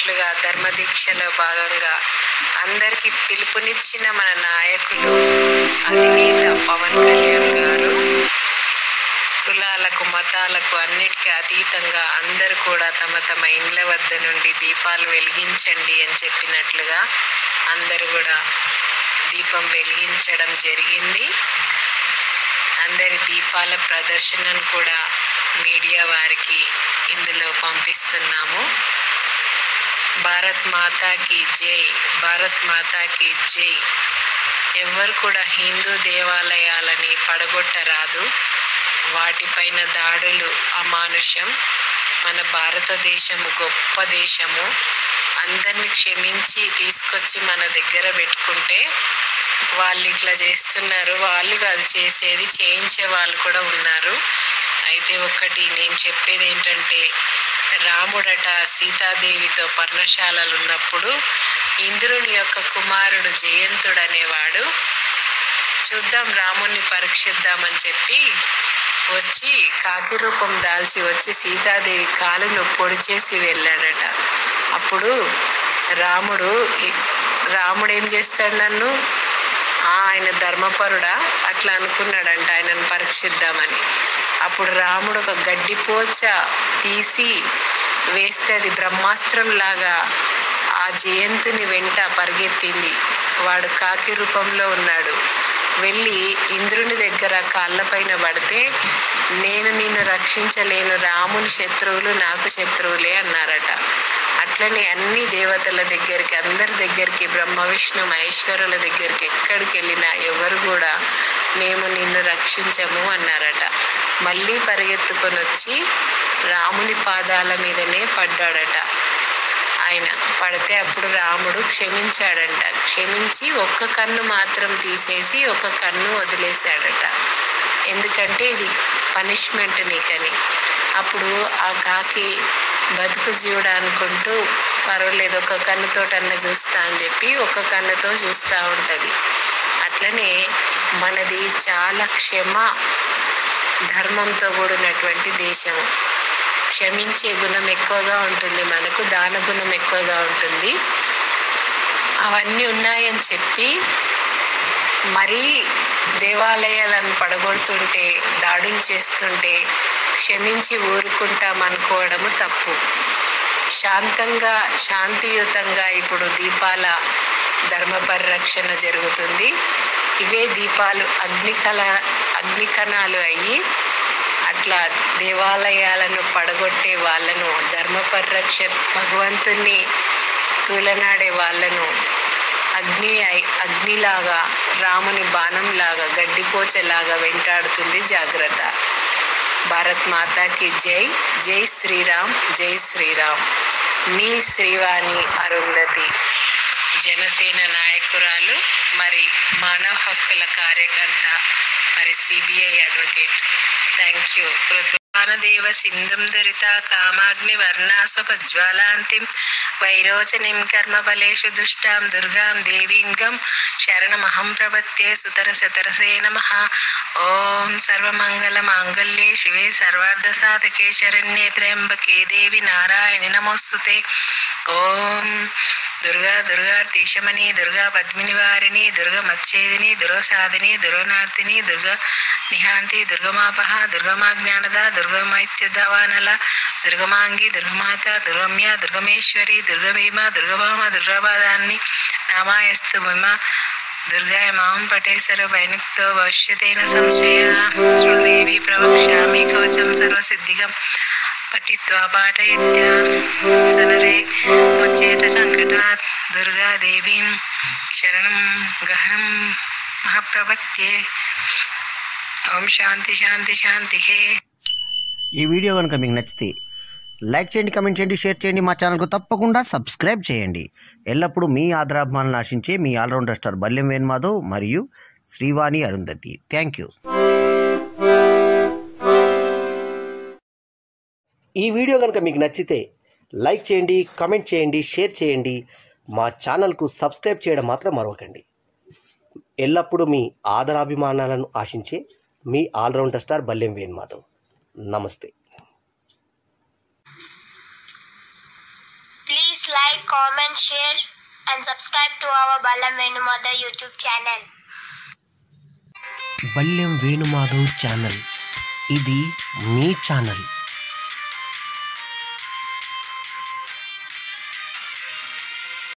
చెప్పినట్లుగా ధర్మదీక్షలో భాగంగా అందరికీ పిలుపునిచ్చిన మన నాయకులు అధినేత పవన్ కళ్యాణ్ గారు కులాలకు మతాలకు అన్నిటికీ అతీతంగా అందరూ కూడా తమ తమ ఇండ్ల వద్ద నుండి దీపాలు వెలిగించండి అని చెప్పినట్లుగా అందరూ కూడా దీపం వెలిగించడం జరిగింది అందరి దీపాల ప్రదర్శనను కూడా మీడియా వారికి ఇందులో పంపిస్తున్నాము భారత్ మాతాకి జై భారత్ మాతాకి జై ఎవ్వరు కూడా హిందూ దేవాలయాలని పడగొట్టరాదు వాటిపైన దాడులు అమానుషం మన భారతదేశము గొప్ప దేశము అందరిని క్షమించి తీసుకొచ్చి మన దగ్గర పెట్టుకుంటే వాళ్ళు ఇట్లా చేస్తున్నారు వాళ్ళు కాదు చేసేది చేయించే వాళ్ళు కూడా ఉన్నారు అయితే ఒక్కటి నేను చెప్పేది ఏంటంటే రాముడట సీతాదేవితో పర్ణశాలలు ఉన్నప్పుడు ఇంద్రుని యొక్క కుమారుడు జయంతుడు అనేవాడు చూద్దాం రాముణ్ణి పరీక్షిద్దామని చెప్పి వచ్చి కాకి రూపం దాల్చి వచ్చి సీతాదేవి కాలును పొడి చేసి వెళ్ళాడట అప్పుడు రాముడు ఇ- రాముడు ఏం చేస్తాడు నన్ను "ఆ, ఆయన ధర్మపరుడా అట్లా అనుకున్నాడంట ఆయనను పరీక్షిద్దామని అప్పుడు రాముడు ఒక గడ్డి పోచ తీసి వేస్తే అది బ్రహ్మాస్త్రం లాగా ఆ జయంతుని వెంట పరిగెత్తింది వాడు కాకి రూపంలో ఉన్నాడు వెళ్ళి ఇంద్రుని దగ్గర కాళ్ళపైన పడితే నేను నిన్ను రక్షించలేను రాముని శత్రువులు నాకు శత్రువులే అన్నారట అట్లనే అన్ని దేవతల దగ్గరికి అందరి దగ్గరికి బ్రహ్మ విష్ణు మహేశ్వరుల దగ్గరికి ఎక్కడికి వెళ్ళినా ఎవరు కూడా మేము నిన్ను రక్షించము అన్నారట మళ్ళీ పరిగెత్తుకొని వచ్చి రాముని పాదాల మీదనే పడ్డాడట ఆయన పడితే అప్పుడు రాముడు క్షమించాడంట క్షమించి ఒక్క కన్ను మాత్రం తీసేసి ఒక కన్ను వదిలేశాడట ఎందుకంటే ఇది పనిష్మెంట్ నీకని అప్పుడు ఆ కాకి బతుకు జీవుడు అనుకుంటూ పర్వాలేదు ఒక కన్నుతోటన్నా చూస్తా అని చెప్పి ఒక కన్నుతో చూస్తూ ఉంటుంది అట్లనే మనది చాలా క్షమ ధర్మంతో కూడినటువంటి దేశము క్షమించే గుణం ఎక్కువగా ఉంటుంది మనకు దాన గుణం ఎక్కువగా ఉంటుంది అవన్నీ ఉన్నాయని చెప్పి మరీ దేవాలయాలను పడగొడుతుంటే దాడులు చేస్తుంటే క్షమించి ఊరుకుంటాం అనుకోవడము తప్పు శాంతంగా శాంతియుతంగా ఇప్పుడు దీపాల ధర్మ పరిరక్షణ జరుగుతుంది ఇవే దీపాలు అగ్నికల అగ్నికణాలు అయ్యి అట్లా దేవాలయాలను పడగొట్టే వాళ్ళను ధర్మ పరిరక్ష భగవంతుణ్ణి తూలనాడే వాళ్ళను అగ్ని అయి- అగ్నిలాగా రాముని బాణంలాగా గడ్డిపోచలాగా వెంటాడుతుంది జాగ్రత్త భారత్ మాతాకి జై జై శ్రీరామ్ జై శ్రీరామ్ మీ శ్రీవాణి అరుంధతి జనసేన నాయకురాలు మరి మానవ హక్కుల కార్యకర్త మరి సిబిఐ అడ్వకేట్ థ్యాంక్ యూ కృతమానదేవ సింధుం దురిత కామాగ్ని వర్ణాస్వపజ్వాలాంతిం వైరోచనిం కర్మఫలేషు దుష్టాం దుర్గాం దేవీంగం శరణమహం ప్రపత్యే సుతరసతరసే నమ ఓం సర్వమంగళ మాంగళ్యే శివే సర్వార్థ సాధకే శరణ్యే త్ర్యంబకే దేవి నారాయణి నమోస్తుతే ఓం దుర్గా దుర్గా తీశమణి దుర్గా పద్మిని వారిని దుర్గ మచ్ఛేదిని దుర్గసాధిని దుర్గనార్తిని దుర్గ నిహాంతి దుర్గమాపహ దుర్గమాజ్ఞానద దుర్గమైత్యదవానల దుర్గమాంగి దుర్గమాత దుర్గమ్య దుర్గమేశ్వరి దుర్గభీమ దుర్గభామ దుర్గాపాదాన్ని నామాయస్తు మిమ దుర్గాయ మాం పటేశ్వర వైనుక్తో భవిష్యతేన సంశయ శృణుదేవి ప్రవక్ష్యామి కవచం సర్వసిద్ధిగం పఠిత్వా పాఠయిత్య సనరే ముచ్చేత సంకటాత్ దుర్గాదేవీం శరణం గహనం మహాప్రపత్యే ఓం శాంతి శాంతి శాంతి హే ఈ వీడియో కనుక మీకు నచ్చితే లైక్ చేయండి కమెంట్ చేయండి షేర్ చేయండి మా ఛానల్కు తప్పకుండా సబ్స్క్రైబ్ చేయండి ఎల్లప్పుడూ మీ ఆదరాభిమానులు ఆశించే మీ ఆల్రౌండర్ స్టార్ బల్యం వేణుమాధవ్ మరియు శ్రీవాణి అరుంధతి థ్యాంక్ యూ ఈ వీడియో కనుక మీకు నచ్చితే లైక్ చేయండి కమెంట్ చేయండి షేర్ చేయండి మా ఛానల్కు సబ్స్క్రైబ్ చేయడం మాత్రం మరవకండి ఎల్లప్పుడూ మీ ఆదరాభిమానాలను ఆశించే మీ ఆల్రౌండర్ స్టార్ బల్యం వేణుమాధవ్ నమస్తే Please like like, comment, share, and subscribe to our Balam Venumada YouTube channel. Ballem Venumadhav channel ఇది మీ ఛానల్